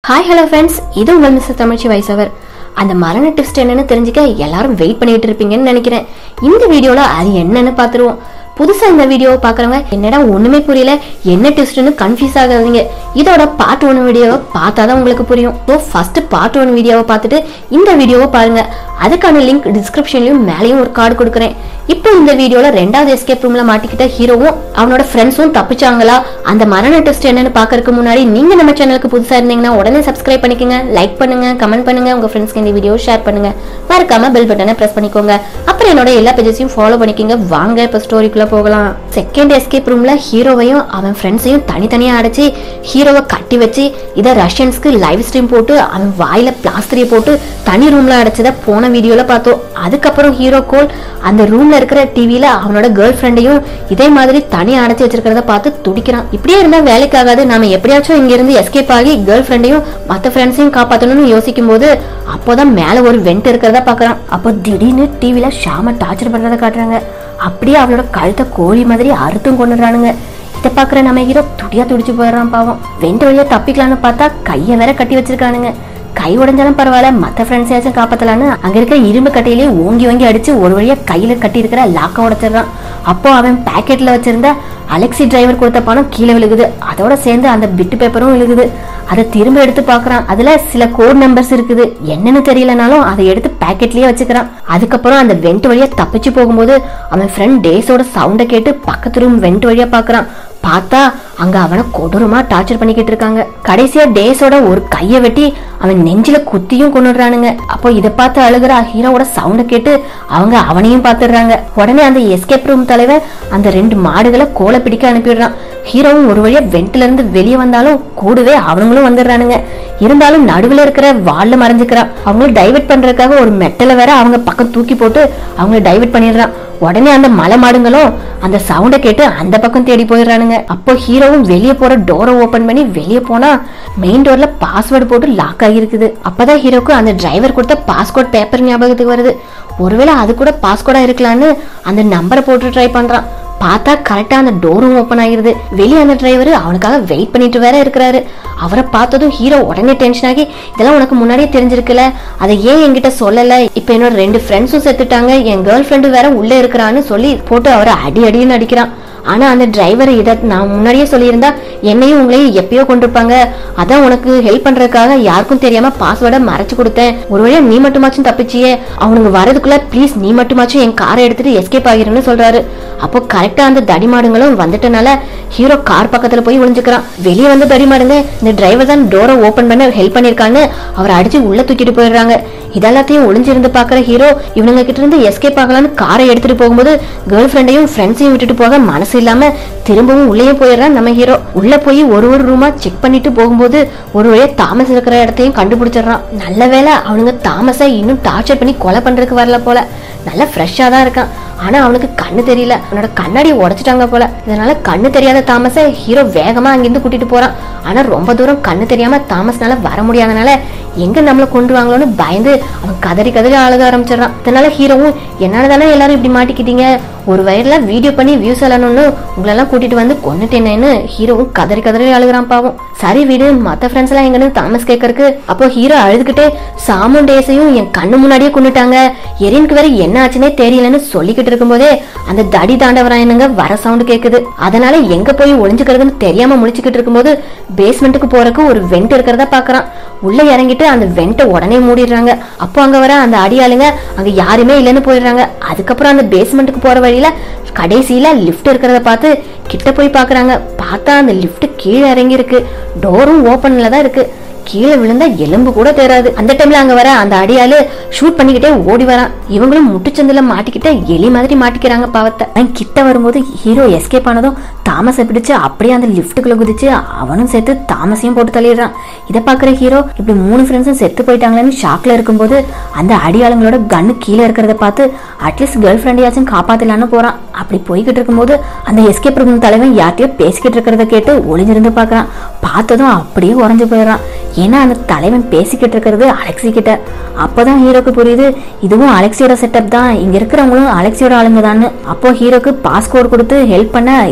hi hello friends இது உங்கள் mister தமிழ்ச்சி வயசவர் அந்த மரண டிப்ஸ் என்னன்னு தெரிஞ்சுக்க எல்லாரும் வெயிட் பண்ணிட்டு இருப்பீங்கன்னு நினைக்கிறேன் இந்த வீடியோல அது என்னன்னு பார்த்துருவோம் புதுசா இந்த வீடியோவை பார்க்குறவங்க என்னடா ஒண்ணுமே புரியல என்ன டிப்ஸ்னு கன்ஃபியூஸ் ஆகாதீங்க இதோட பார்ட் ஒன் வீடியோவை பார்த்தா தான் உங்களுக்கு புரியும் ஸோ ஃபர்ஸ்ட் பார்ட் ஒன் வீடியோவை பார்த்துட்டு இந்த வீடியோவை பாருங்க அதுக்கான லிங்க் டிஸ்கிரிப்ஷன்லயும் மேலேயும் ஒரு கார்டு கொடுக்குறேன் இப்போ இந்த வீடியோல ரெண்டாவது எஸ்கேப் ரூம்ல மாட்டிக்கிட்ட ஹீரோவும் அவனோட ஃப்ரெண்ட்ஸும் தப்பிச்சாங்களா அந்த மரண டெஸ்ட் என்னன்னு பாக்கறதுக்கு முன்னாடி நீங்க நம்ம சேனலுக்கு புதுசா இருந்தீங்கன்னா உடனே சப்ஸ்கிரைப் பண்ணிக்கங்க லைக் பண்ணுங்க கமெண்ட் பண்ணுங்க உங்க ஃப்ரெண்ட்ஸ்க்கு இந்த வீடியோ ஷேர் பண்ணுங்க மறக்காம பெல் பட்டனை பிரஸ் பண்ணிக்கோங்க அப்புறம் என்னோட எல்லா பேஜஸையும் ஃபாலோ பண்ணிக்கோங்க வாங்க இப்போ ஸ்டோரிக்குள்ள போகலாம் செகண்ட் எஸ்கேப் ரூம்ல ஹீரோவையும் அவன் ஃப்ரெண்ட்ஸையும் தனித்தனியா அடைச்சு ஹீரோவை கட்டி வச்சு இதை ரஷ்யன்ஸ்க்கு லைவ் ஸ்ட்ரீம் போட்டு அவன் வாயில பிளாஸ்டரிய போட்டு தனி ரூம்ல அடைச்சத போன வீடியோல பார்த்தோம் அதுக்கப்புறம் ஹீரோ கோல் அந்த ரூம்ல இருக்கிற டிவில அவனோட கேர்ள் ஃப்ரெண்டையும் இதே மாதிரி தனியா அடைச்சு வச்சிருக்கிறத பார்த்து துடிக்கிறான் இப்படியே இருந்தா வேலைக்கு ஆகாது நாம எப்படியாச்சும் இங்க இருந்து எஸ்கேப் ஆகி கேர்ள் ஃப்ரெண்டையும் மத்த ஃப்ரெண்ட்ஸையும் காப்பாத்தணும்னு யோசிக்கும் போது அப்போதான் மேல ஒரு வெண்ட் இருக்கிறத பாக்குறான் அப்போ திடீர்னு டிவில ஷாம டார்ச்சர் பண்றத காட்டுறாங்க அப்படியே அவளோட கழுத்தை கோழி மாதிரி அறுத்தும் கொண்டுறானுங்க இதை பாக்குற நம்ம ஹீரோ துடியா துடிச்சு போயிடுறான் பாவம் வெண்ட் வழியா தப்பிக்கலாம்னு பார்த்தா கையை வேற கட்டி வச்சிருக்கானுங்க கை உடைஞ்சாலும் பரவாயில்ல மத்த ஃப்ரெண்ட்ஸையாச்சும் காப்பாத்தலான்னு அங்க இருக்கிற இரும்பு கட்டையிலே ஓங்கி ஓங்கி அடிச்சு ஒரு வழியா கையில கட்டி இருக்கிற லாக்க உடைச்சிடுறான் அப்போ அவன் பாக்கெட்ல வச்சிருந்த அலெக்சி டிரைவர் கொடுத்த பணம் கீழே விழுகுது அதோட சேர்ந்து அந்த பிட்டு பேப்பரும் விழுகுது அதை திரும்ப எடுத்து பார்க்கறான் அதுல சில கோட் நம்பர்ஸ் இருக்குது என்னன்னு தெரியலனாலும் அதை எடுத்து பாக்கெட்லயே வச்சுக்கிறான் அதுக்கப்புறம் அந்த வெண்ட் வழியா தப்பிச்சு போகும்போது அவன் ஃப்ரெண்ட் டேஸோட சவுண்டை கேட்டு பக்கத்து ரூம் வெண்ட் வழியா பார்க்கறான் பார்த்தா அங்க அவனை கொடூரமா டார்ச்சர் பண்ணிக்கிட்டு இருக்காங்க கடைசியா டேஸோட ஒரு கைய வெட்டி அவன் நெஞ்சில குத்தியும் கொண்டுடுறானுங்க அப்போ இதை பார்த்து அழுகிற ஹீரோவோட சவுண்ட கேட்டு அவங்க அவனையும் பார்த்துடுறாங்க உடனே அந்த எஸ்கேப் ரூம் தலைவர் அந்த ரெண்டு மாடுகளை கோலை பிடிக்க அனுப்பிடுறான் ஹீரோவும் ஒரு வழியா வெண்ட்ல இருந்து வெளியே வந்தாலும் கூடவே அவனுங்களும் வந்துடுறானுங்க இருந்தாலும் நடுவுல இருக்கிற வால்ல மறைஞ்சுக்கிறான் அவங்கள டைவர்ட் பண்றதுக்காக ஒரு மெட்டலை வேற அவங்க பக்கம் தூக்கி போட்டு அவங்கள டைவர்ட் பண்ணிடுறான் உடனே அந்த மலை மாடுங்களும் அந்த சவுண்டை கேட்டு அந்த பக்கம் தேடி போயிடுறானுங்க அப்போ ஹீரோவும் வெளியே போற டோரை ஓபன் பண்ணி வெளியே போனா மெயின் டோர்ல பாஸ்வேர்டு போட்டு லாக் ஆகிருக்குது அப்பதான் ஹீரோக்கு அந்த டிரைவர் கொடுத்த பாஸ்கோட் பேப்பர் ஞாபகத்துக்கு வருது ஒருவேளை அது கூட பாஸ்கோடா இருக்கலான்னு அந்த நம்பரை போட்டு ட்ரை பண்றான் பார்த்தா கரெக்டா அந்த டோரும் ஓப்பன் ஆகிருது வெளியே அந்த டிரைவர் அவனுக்காக வெயிட் பண்ணிட்டு வேற இருக்கிறாரு அவரை பார்த்ததும் ஹீரோ உடனே டென்ஷன் ஆகி இதெல்லாம் உனக்கு முன்னாடியே தெரிஞ்சிருக்குல அதை ஏன் என்கிட்ட சொல்லல இப்ப என்னோட ரெண்டு ஃப்ரெண்ட்ஸும் செத்துட்டாங்க என் கேர்ள் ஃப்ரெண்டு வேற உள்ள இருக்கிறான்னு சொல்லி போட்டு அவரை அடி அடின்னு அடிக்கிறான் ஆனா அந்த டிரைவர் இதை நான் முன்னாடியே சொல்லியிருந்தா என்னையும் உங்களையும் எப்பயோ கொண்டிருப்பாங்க அதான் உனக்கு ஹெல்ப் பண்றதுக்காக யாருக்கும் தெரியாம பாஸ்வேர்டை மறைச்சு கொடுத்தேன் ஒரு வழியா நீ மட்டுமாச்சும் தப்பிச்சியே அவனுங்க வரதுக்குள்ள ப்ளீஸ் நீ மட்டுமாச்சும் என் காரை எடுத்துட்டு எஸ்கேப் ஆகிருன்னு சொல்றாரு அப்போ கரெக்டா அந்த தடிமாடுங்களும் வந்துட்டனால ஹீரோ கார் பக்கத்துல போய் ஒளிஞ்சுக்கிறான் வெளியே வந்து தடிமாடுங்க இந்த டிரைவர் தான் டோரை ஓபன் பண்ண ஹெல்ப் பண்ணிருக்கான்னு அவரை அடிச்சு உள்ள தூக்கிட்டு போயிடுறாங்க இதெல்லாத்தையும் ஒளிஞ்சிருந்து பாக்குற ஹீரோ இவனுங்க கிட்ட இருந்து எஸ்கேப் ஆகலான்னு காரை எடுத்துட்டு போகும்போது கேர்ள் ஃப்ரெண்டையும் ஃப்ரெண்ட்ஸையும் விட்டுட்டு போக மனசு இல்லாம திரும்பவும் உள்ளே போயிடுறான் நம்ம ஹீரோ உள்ள போய் ஒரு ஒரு ரூமா செக் பண்ணிட்டு போகும்போது ஒரு வழியா தாமஸ் இருக்கிற இடத்தையும் கண்டுபிடிச்சிடுறான் நல்ல வேளை அவனுங்க தாமஸை இன்னும் டார்ச்சர் பண்ணி கொலை பண்றதுக்கு வரல போல நல்லா ஃப்ரெஷ்ஷா தான் இருக்கான் ஆனா அவனுக்கு கண்ணு தெரியல அவனோட கண்ணாடியை உடைச்சிட்டாங்க போல இதனால கண்ணு தெரியாத தாமஸை ஹீரோ வேகமா அங்கிருந்து கூட்டிட்டு போறான் ஆனா ரொம்ப தூரம் கண்ணு தெரியாம தாமஸ்னால வர முடியாதனால எங்க நம்மள கொண்டுருவாங்களோன்னு பயந்து அவன் கதறி கதறி அழுக ஆரம்பிச்சிடறான் அதனால ஹீரோவும் என்னால தானே எல்லாரும் இப்படி மாட்டிக்கிட்டீங்க ஒரு வயர்ல வீடியோ பண்ணி வியூஸ் எல்லணும்னு உங்களெல்லாம் கூட்டிட்டு வந்து கொண்டுட்டேனேன்னு ஹீரோவும் கதறி கதறி அழுகுறான் பாவம் சரி வீடு மத்த ஃப்ரெண்ட்ஸ் எல்லாம் எங்கன்னு தாமஸ் கேட்கறக்கு அப்போ ஹீரோ அழுதுகிட்டே சாமுன் டேஸையும் என் கண்ணு முன்னாடியே கொண்டுட்டாங்க எரினுக்கு வேற என்ன ஆச்சுன்னே தெரியலன்னு சொல்லிக்கிட்டு இருக்கும்போதே அந்த தடி தாண்டவராயனுங்க வர சவுண்ட் கேக்குது அதனால எங்க போய் ஒளிஞ்சுக்கிறதுன்னு தெரியாம முழிச்சுக்கிட்டு இருக்கும்போது பேஸ்மெண்ட்டுக்கு போறதுக்கு ஒரு வெண்ட் இருக்கிறத பாக்குறான் உள்ள இறங்கிட்டு அந்த வெண்ட்டை உடனே மூடிடுறாங்க அப்போ அங்க வர அந்த அடியாளுங்க அங்க யாருமே இல்லைன்னு போயிடுறாங்க அதுக்கப்புறம் அந்த பேஸ்மெண்ட்டுக்கு போற வழியில கடைசியில லிஃப்ட் இருக்கிறத பார்த்து கிட்ட போய் பாக்குறாங்க பார்த்தா அந்த லிஃப்ட் கீழே இறங்கி இருக்கு டோரும் ஓப்பன்ல தான் இருக்கு கீழே விழுந்தா எலும்பு கூட தேராது அந்த டைம்ல அங்க வர அந்த அடியாளு ஷூட் பண்ணிக்கிட்டே ஓடி வரான் இவங்களும் முட்டுச்சந்தில மாட்டிக்கிட்ட எலி மாதிரி மாட்டிக்கிறாங்க பாவத்தை அவன் கிட்ட வரும்போது ஹீரோ எஸ்கேப் ஆனதும் தாமஸை பிடிச்சு அப்படியே அந்த லிஃப்ட்டுக்குள்ள குதிச்சு அவனும் சேர்த்து தாமஸையும் போட்டு தள்ளிடுறான் இதை பாக்குற ஹீரோ இப்படி மூணு ஃப்ரெண்ட்ஸும் செத்து போயிட்டாங்களேன்னு ஷாக்ல இருக்கும்போது அந்த அடியாளுங்களோட கண்ணு கீழே இருக்கிறத பார்த்து அட்லீஸ்ட் கேர்ள் ஃப்ரெண்டையாச்சும் காப்பாத்தலான்னு போறான் அப்படி போய்கிட்டு இருக்கும்போது அந்த எஸ்கேப் ரூம் தலைவன் யார்கிட்டயோ பேசிக்கிட்டு இருக்கிறத கேட்டு ஒளிஞ்சிருந்து பார்க்கறான் பார்த்ததும் அப்படியே உறைஞ்சு போயிடுறான் ஏன்னா அந்த தலைவன் பேசிக்கிட்டு இருக்கிறது அலெக்சி கிட்ட அப்பதான் ஹீரோக்கு புரியுது இதுவும் அலெக்சியோட செட்டப் தான் இங்க இருக்கிறவங்களும் அலெக்சியோட ஆளுங்க தான் அப்போ ஹீரோக்கு பாஸ்கோட் கொடுத்து ஹெல்ப் பண்ண டிரைவரையும்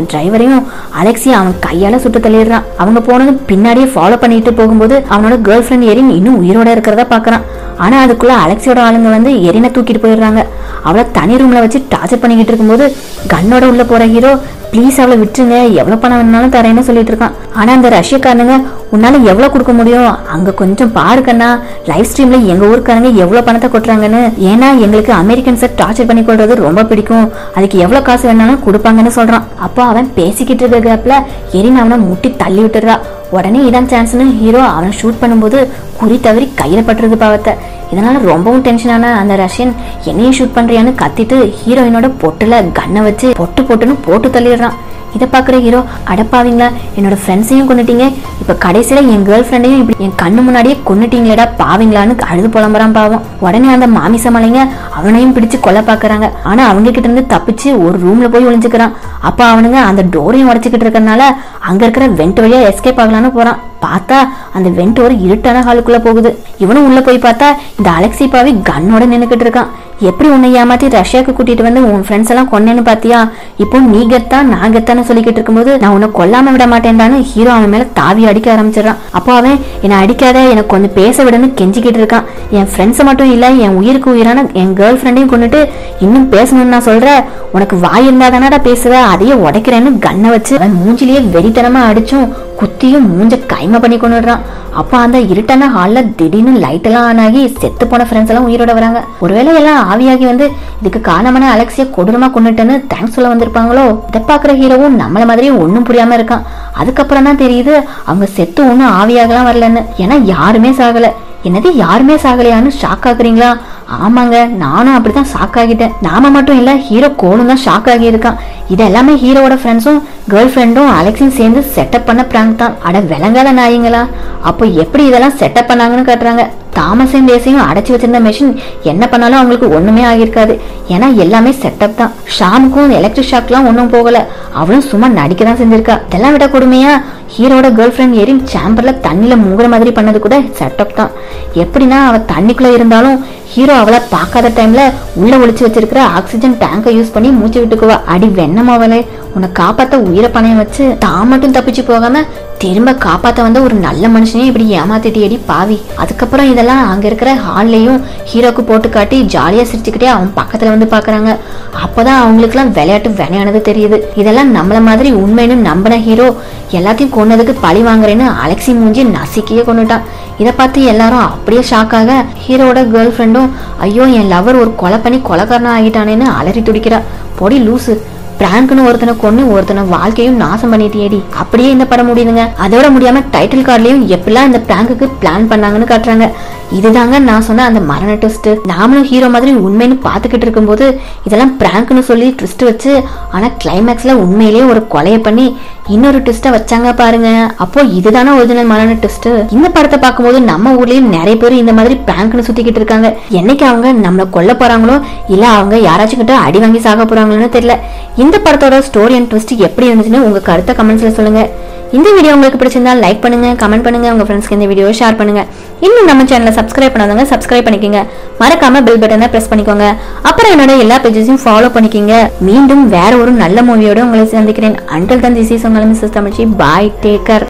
வரையும் அலெக்சி அவன் கையால சுட்டு தள்ளிடுறான் அவங்க போனது பின்னாடியே ஃபாலோ பண்ணிட்டு போகும்போது அவனோட கேர்ள் ஃப்ரெண்ட் எரின் இன்னும் உயிரோட இருக்கிறதா பாக்குறான் ஆனா அதுக்குள்ள அலெக்சியோட ஆளுங்க வந்து எரினை தூக்கிட்டு போயிடுறாங்க அவளை தனி ரூம்ல வச்சு டார்ச்சர் பண்ணிக்கிட்டு இருக்கும்போது கன்னோட உள்ள போற ஹீரோ ப்ளீஸ் அவளை விட்டுருங்க எவ்வளவு பணம் வேணாலும் தரேன்னு சொல்லிட்டு இருக்கான் ஆனா அந்த ரஷ்யக்காரனுங்க உன்னால எவ்வளவு கொடுக்க முடியும் அங்க கொஞ்சம் பாருக்கண்ணா லைவ் ஸ்ட்ரீம்ல எங்க ஊருக்காரங்க எவ்வளவு பணத்தை கொட்டுறாங்கன்னு ஏன்னா எங்களுக்கு அமெரிக்கன்ஸை டார்ச்சர் பண்ணி கொள்றது ரொம்ப பிடிக்கும் அதுக்கு எவ்வளவு காசு வேணாலும் கொடுப்பாங்கன்னு சொல்றான் அப்போ அவன் பேசிக்கிட்டு இருக்க கேப்ல எரின் அவனை முட்டி தள்ளி விட்டுறா உடனே இதான் சான்ஸ்னு ஹீரோ அவனை ஷூட் பண்ணும்போது குறி தவறி கையில பட்டுறது பாவத்தை இதனால ரொம்பவும் டென்ஷனான அந்த ரஷ்யன் என்னையும் ஷூட் பண்றியான்னு கத்திட்டு ஹீரோயினோட பொட்டுல கன்னை வச்சு பொட்டு பொட்டுன்னு போட்டு தள்ளிடுறான் இதை பார்க்குற ஹீரோ அடப்பாவீங்களா என்னோட ஃப்ரெண்ட்ஸையும் கொண்டுட்டீங்க இப்போ கடைசியில் என் கேர்ள் ஃப்ரெண்டையும் இப்படி என் கண்ணு முன்னாடியே கொண்டுட்டீங்களேடா பாவீங்களான்னு அழுது புலம்புறான் பாவம் உடனே அந்த மாமிசமலைங்க அவனையும் பிடிச்சு கொல்ல பார்க்கறாங்க ஆனா அவங்க கிட்ட இருந்து தப்பிச்சு ஒரு ரூம்ல போய் ஒளிஞ்சுக்கிறான் அப்ப அவனுங்க அந்த டோரையும் உடச்சிக்கிட்டு இருக்கறனால அங்க இருக்கிற வெண்ட் வழியா எஸ்கேப் ஆகலான்னு போறான் பார்த்தா அந்த வெண்ட் ஒரு இருட்டான ஹாலுக்குள்ள போகுது இவனும் உள்ள போய் பார்த்தா இந்த அலெக்சி பாவி கன்னோட நின்னுக்கிட்டு இருக்கான் எப்படி உன்னை ஏமாத்தி ரஷ்யாவுக்கு கூட்டிட்டு வந்து உன் ஃப்ரெண்ட்ஸ் எல்லாம் கொன்னேன்னு பாத்தியா இப்போ நீ கெத்தா நான் கெத்தான்னு சொல்லிக்கிட்டு இருக்கும்போது நான் உன்னை கொல்லாம விட மாட்டேன்டான்னு ஹீரோ அவன் மேல தாவி அடிக்க ஆரம்பிச்சிடறான் அப்போ அவன் என்னை அடிக்காத எனக்கு கொஞ்சம் பேச விடுன்னு கெஞ்சிக்கிட்டு இருக்கான் என் ஃப்ரெண்ட்ஸ் மட்டும் இல்ல என் உயிருக்கு உயிரான என் கேர்ள் ஃப்ரெண்டையும் கொண்டுட்டு இன்னும் பேசணும்னு நான் சொல்றேன் உனக்கு வாய் இருந்தா தானடா பேசுவ அதையே உடைக்கிறேன்னு கண்ணை வச்சு அவன் மூஞ்சிலேயே வெறித்தனமா அடிச்சும் குத்தியும் மூஞ்ச கைமை பண்ணி கொண்டுடுறான் அப்போ அந்த இருட்டான ஹால்ல திடீர்னு லைட் எல்லாம் ஆன் ஆகி செத்து போன ஃப்ரெண்ட்ஸ் எல்லாம் உயிரோட வராங்க ஒருவேளை எல்லாம் ஆவியாகி வந்து இதுக்கு காரணமான அலெக்சிய கொடூரமா கொண்டுட்டேன்னு தேங்க்ஸ் சொல்ல வந்திருப்பாங்களோ இதை பாக்குற ஹீரோவும் நம்மள மாதிரியே ஒன்றும் புரியாம இருக்கான் அதுக்கப்புறம் தான் தெரியுது அவங்க செத்து ஒன்றும் ஆவியாகலாம் வரலன்னு ஏன்னா யாருமே சாகல என்னது யாருமே சாகலையான்னு ஷாக் ஆகுறீங்களா ஆமாங்க நானும் அப்படிதான் ஷாக் ஆகிட்டேன் நாம மட்டும் இல்ல ஹீரோ கோலும் தான் ஷாக் ஆகி இருக்கான் இது எல்லாமே ஹீரோவோட ஃப்ரெண்ட்ஸும் கேர்ள் ஃப்ரெண்டும் அலெக்ஸும் சேர்ந்து செட்டப் பண்ண பிராங்க் தான் அட விளங்காத நாயிங்களா அப்போ எப்படி இதெல்லாம் செட்டப் பண்ணாங்கன்னு காட்டுறாங்க தாமஸையும் தேசையும் அடைச்சி வச்சிருந்த மெஷின் என்ன பண்ணாலும் அவங்களுக்கு ஒண்ணுமே ஆகியிருக்காது ஏன்னா எல்லாமே செட்டப் தான் ஷாமுக்கும் எலக்ட்ரிக் ஷாக்லாம் ஒன்றும் போகல அவளும் சும்மா நடிக்க தான் செஞ்சிருக்கா இதெல்லாம் விட கொடுமையா ஹீரோட கேர்ள் ஃப்ரெண்ட் ஏறி சாம்பர்ல தண்ணியில மூங்குற மாதிரி பண்ணது கூட செட்டப் தான் எப்படின்னா அவ தண்ணிக்குள்ள இருந்தாலும் ஹீரோ அவளை பார்க்காத டைம்ல உள்ள ஒளிச்சு வச்சிருக்கிற ஆக்சிஜன் டேங்கை யூஸ் பண்ணி மூச்சு விட்டுக்குவா அடி வெண்ணம் அவளே உன்னை காப்பாத்த உயிரை பணையம் வச்சு தான் மட்டும் தப்பிச்சு போகாம திரும்ப காப்பாத்த வந்த ஒரு நல்ல மனுஷனையும் இப்படி ஏமாத்திட்டு அடி பாவி அதுக்கப்புறம் இதெல்லாம் அங்க இருக்கிற ஹால்லையும் ஹீரோக்கு போட்டு காட்டி ஜாலியா சிரிச்சுக்கிட்டே அவன் பக்கத்துல வந்து பாக்குறாங்க அப்பதான் அவங்களுக்குலாம் விளையாட்டு வினையானது தெரியுது இதெல்லாம் நம்மள மாதிரி உண்மைன்னு நம்பின ஹீரோ எல்லாத்தையும் கொன்னதுக்கு பழி வாங்குறேன்னு அலெக்சி மூஞ்சி நசுக்கியே கொண்டுட்டான் இதை பார்த்து எல்லாரும் அப்படியே ஷாக் ஆக ஹீரோட கேர்ள் ஃப்ரெண்டும் ஐயோ என் லவர் ஒரு கொலை பண்ணி கொலைக்காரனா ஆகிட்டானேன்னு அலறி துடிக்கிறா பொடி லூசு பிராங்க்னு ஒருத்தனை கொன்னு ஒருத்தனை வாழ்க்கையும் நாசம் பண்ணிட்டியேடி அப்படியே இந்த படம் முடியுதுங்க அதோட முடியாம டைட்டில் கார்ட்லயும் எப்படிலாம் இந்த பிராங்குக்கு பிளான் பண்ணாங்கன்னு காட்டுறாங்க இதுதாங்க நான் சொன்ன அந்த மரண ட்விஸ்ட் நாமளும் ஹீரோ மாதிரி உண்மைன்னு பாத்துக்கிட்டு இருக்கும்போது இதெல்லாம் பிராங்க்னு சொல்லி ட்விஸ்ட் வச்சு ஆனா கிளைமேக்ஸ்ல உண்மையிலேயே ஒரு கொலையை பண்ணி இன்னொரு ட்விஸ்ட வச்சாங்க பாருங்க அப்போ இதுதானே ஒரிஜினல் மரண ட்விஸ்ட் இந்த படத்தை பார்க்கும்போது நம்ம ஊர்லயும் நிறைய பேர் இந்த மாதிரி பிராங்க்னு சுத்திக்கிட்டு இருக்காங்க என்னைக்கு அவங்க நம்மள கொல்ல போறாங்களோ இல்ல அவங்க யாராச்சும் கிட்ட அடி வாங்கி சாக போறாங்களோன்னு தெரியல இந்த படத்தோட ஸ்டோரி அண்ட் ட்விஸ்ட் எப்படி இருந்துச்சுன்னு உங்க கருத்தை கமெண்ட்ஸ்ல சொல்லுங்க இந்த வீடியோ உங்களுக்கு பிடிச்சிருந்தா லைக் பண்ணுங்க கமெண்ட் பண்ணுங்க உங்க ஃப்ரெண்ட்ஸ்க்கு இந்த வீடியோ ஷேர் பண்ணுங்க இன்னும் நம்ம சேனலை சப்ஸ்கிரைப் பண்ணாதவங்க சப்ஸ்கிரைப் பண்ணிக்கோங்க மறக்காம பெல் பட்டனை பிரஸ் பண்ணிக்கோங்க அப்புறம் என்னோட எல்லா பேஜஸையும் ஃபாலோ பண்ணிக்கோங்க மீண்டும் வேற ஒரு நல்ல மூவியோட உங்களை சந்திக்கிறேன் அண்டல் தன் திஸ் இஸ் உங்களை மிஸ்ஸஸ் தமிழ்ச்சி பாய் டேக்கர்